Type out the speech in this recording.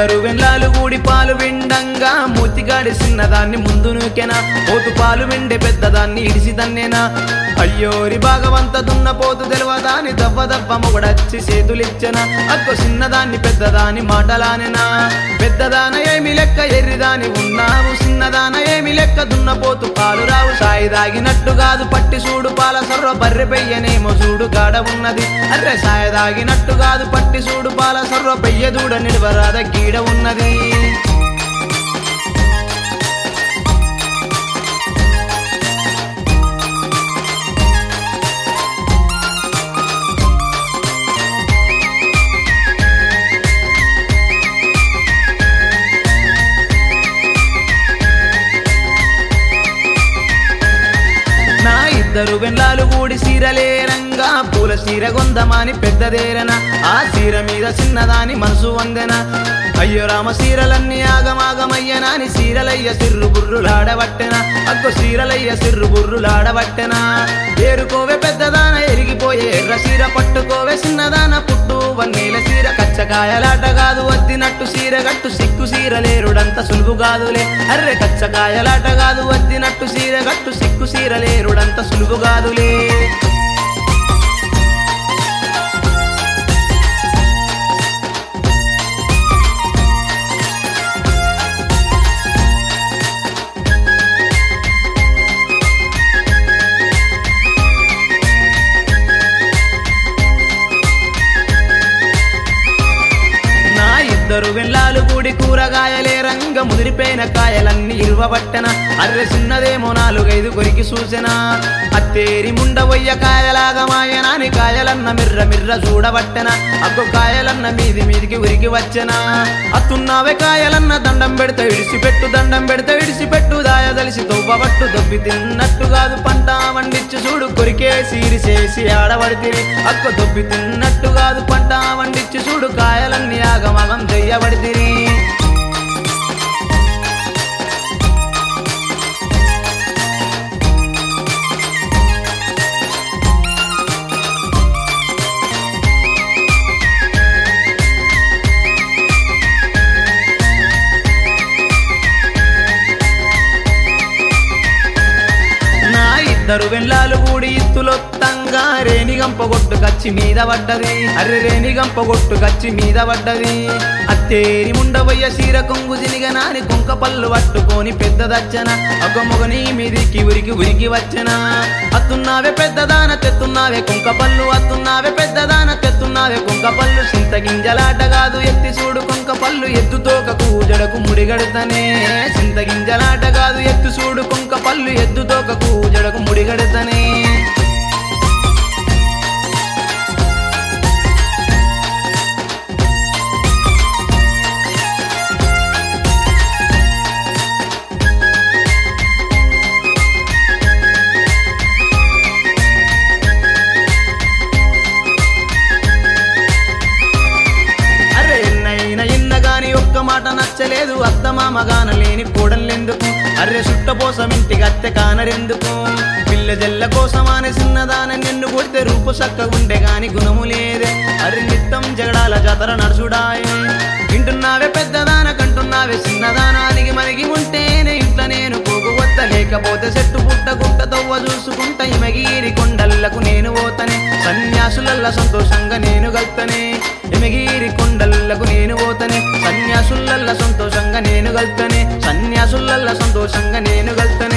ఇద్దరు వెన్లాలు కూడి పాలు విండంగా మూతిగాడి చిన్నదాన్ని ముందు నూకెనా పోతు పాలు విండే పెద్దదాన్ని ఇడిసి తన్నేనా అయ్యోరి భాగవంత దున్న పోతు తెలవదాని దవ్వ దవ్వ మొగడచ్చి చేతులిచ్చెనా అక్కో చిన్నదాన్ని పెద్దదాని మాటలానెనా పెద్దదాన ఏమి లెక్క ఎర్రిదాని ఉన్నావు చిన్నదాన ఏమి లెక్క దున్నపోతు పాలు రావు సాయి దాగినట్టు కాదు పట్టి చూడు పాల సర్వ బర్రె పెయ్యనేమో చూడు గాడ ఉన్నది అర్రె సాయ దాగినట్టు కాదు పట్టి చూడు పాల సర్వ పెయ్య దూడ నిడవరాద గీడ ఉన్నది నా ఇద్దరు వెన్లాలు కూడి సీరలేరంగా పూల సీర గొందమాని పెద్దదేరన ఆ సీర మీద చిన్నదాని మనసు వందెన అయ్యో రామ సీరలన్నీ ఆగమాగమయ్యనాని సీరలయ్య సిర్రు బుర్రులాడబట్టెన అగ్గో సీరలయ్య సిర్రు బుర్రులాడబట్టెన ఏరుకోవే పెద్దదాన ఎరిగిపోయే ఎర్ర సీర పట్టుకోవే చిన్నదాన పుట్టు వన్నేల సీర కచ్చకాయలాట కాదు వద్దినట్టు సీర గట్టు సిక్కు సీర లేరుడంత సులువు కాదులే అర్రె కచ్చకాయలాట కాదు వద్దినట్టు సీర గట్టు సిక్కు సీర లేరుడంత సులువు కాదులే నా ఇద్దరు వెళ్ళాలు కూడి కూరగాయలే రంగ ముదిరిపోయిన కాయలన్నీ ఇరువబట్టెన అర్రె చిన్నదేమో నాలుగైదు కొరికి చూసెన అత్తేరి ముండవయ్య కాయలాగా మాయనాని కాయలన్న మిర్ర మిర్ర చూడబట్టెన అగ్గు కాయలన్న మీది మీదికి ఉరికి వచ్చెన అత్తున్నావే కాయలన్న దండం పెడితే ఇడిసిపెట్టు దండం పెడితే ఇడిసిపెట్టు దాయదలిసి తవ్వబట్టు దొబ్బి తిన్నట్టు కాదు పంట వండిచ్చి చూడు కొరికేసి ఇరిసేసి ఆడబడితిరి అక్క దొబ్బి తిన్నట్టు కాదు పంట వండిచ్చి చూడు కాయలన్నీ ఆగమగం చెయ్యబడితిరి నా ఇద్దరు వెళ్ళాలు కూడి ఇత్తులొత్తంగా రేణిగంప కొట్టు కచ్చి మీద పడ్డది అర్రె రేణిగంప కొట్టు కచ్చి మీద పడ్డది అత్తేరి ముండవయ్య సీర కొంగు జినిగ నాని కుంక పళ్ళు పట్టుకొని పెద్దదచ్చన ఒక మొగని మీదికి ఉరికి ఉరికి వచ్చన అత్తున్నావే పెద్దదాన తెత్తున్నావే కుంక పళ్ళు అత్తున్నావే పెద్దదాన తెత్తున్నావే కుంక పళ్ళు చింత గింజలాట కాదు ఎత్తి చూడు కుంక పళ్ళు ఎత్తు తోక కూజడకు ముడిగడుతనే చింత గింజలాట కాదు ఎత్తు చూడు కుంక పళ్ళు ఎద్దు తోక కూజడకు ముడిగడుతనే అరే ఎన్నైనా ఇన్న గాని ఒక్క మాట నచ్చలేదు అత్త మామ గానలేని కూడలెందుకు అర్రె సుట్టపోసం ఇంటికి అత్తె కానరెందుకు పిల్ల జల్ల కోసమానే చిన్నదాన నిన్ను కొడితే రూపు సక్కగుండే గాని గుణము లేదే అర్రె నిత్తం జగడాల జాతర నడుచుడాయే వింటున్నావే పెద్దదాన కంటున్నావే చిన్నదాన అలిగి మరిగి ఉంటేనే ఇంట్లో నేను పోగు వద్ద లేకపోతే చెట్టు పుట్ట గుట్ట తవ్వ చూసుకుంటా ఇమగిరి కొండల్లకు నేను పోతనే సన్యాసులల్ల సంతోషంగా నేను గల్తనే ఎమగిరి కొండల్లకు నేను పోతనే సన్యాసులల్ల సంతోషంగా నేను గల్తనే సన్యాసులల్ల సంతోషంగా నేను గల్తనే